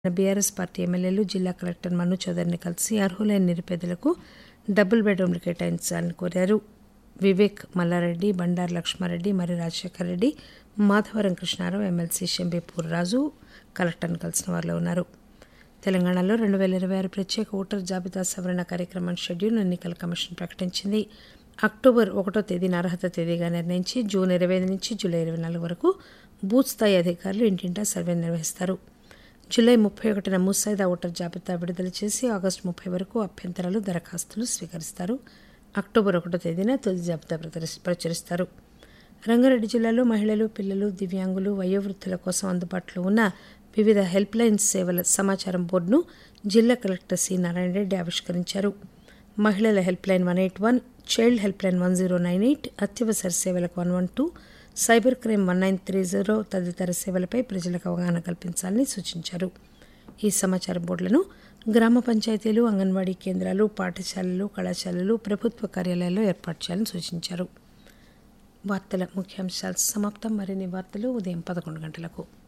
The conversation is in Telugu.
బీఆర్ఎస్ పార్టీ ఎమ్మెల్యేలు జిల్లా కలెక్టర్ మను చౌదరిని కలిసి అర్హులైన నిరుపేదలకు డబుల్ బెడ్రూమ్లు కేటాయించాలని కోరారు వివేక్ మల్లారెడ్డి బండారు లక్ష్మారెడ్డి మరి రాజశేఖర్ రెడ్డి మాధవరం కృష్ణారావు ఎమ్మెల్సీ షంబీపూర్ రాజు కలెక్టర్ను కలిసిన వారిలో ఉన్నారు తెలంగాణలో రెండు వేల ఇరవై ఆరు ప్రత్యేక ఓటర్ జాబితా సవరణ కార్యక్రమం షెడ్యూల్ ఎన్నికల కమిషన్ ప్రకటించింది అక్టోబర్ ఒకటో తేదీన అర్హత తేదీగా నిర్ణయించి జూన్ ఇరవై ఐదు నుంచి జూలై ఇరవై నాలుగు వరకు బూత్ స్థాయి అధికారులు ఇంటింటా సర్వే నిర్వహిస్తారు జూలై ముప్పై ఒకటిన ముసాయిదా ఓటర్ జాబితా విడుదల చేసి ఆగస్టు ముప్పై వరకు అభ్యంతరాలు దరఖాస్తులు స్వీకరిస్తారు అక్టోబర్ ఒకటో తేదీన తుది జాబితా ప్రచురిస్- ప్రచురిస్తారు రంగారెడ్డి జిల్లాలో మహిళలు పిల్లలు దివ్యాంగులు వయోవృద్ధుల కోసం అందుబాటులో ఉన్న వివిధ హెల్ప్ లైన్ సేవల సమాచారం బోర్డును జిల్లా కలెక్టర్ సి నారాయణ రెడ్డి ఆవిష్కరించారు మహిళల help line one eight one child help line one zero nine eight అత్యవసర సేవలకు one one two cyber crime one nine three zero తదితర సేవలపై ప్రజలకు అవగాహన కల్పించాలని సూచించారు ఈ సమాచార బోర్డులను గ్రామ పంచాయతీలు అంగన్వాడీ కేంద్రాలు పాఠశాలలు కళాశాలలు ప్రభుత్వ కార్యాలయాల్లో ఏర్పాటు చేయాలని సూచించారు వార్తల ముఖ్యాంశాలు సమాప్తం మరిన్ని వార్తలు ఉదయం పదకొండు గంటలకు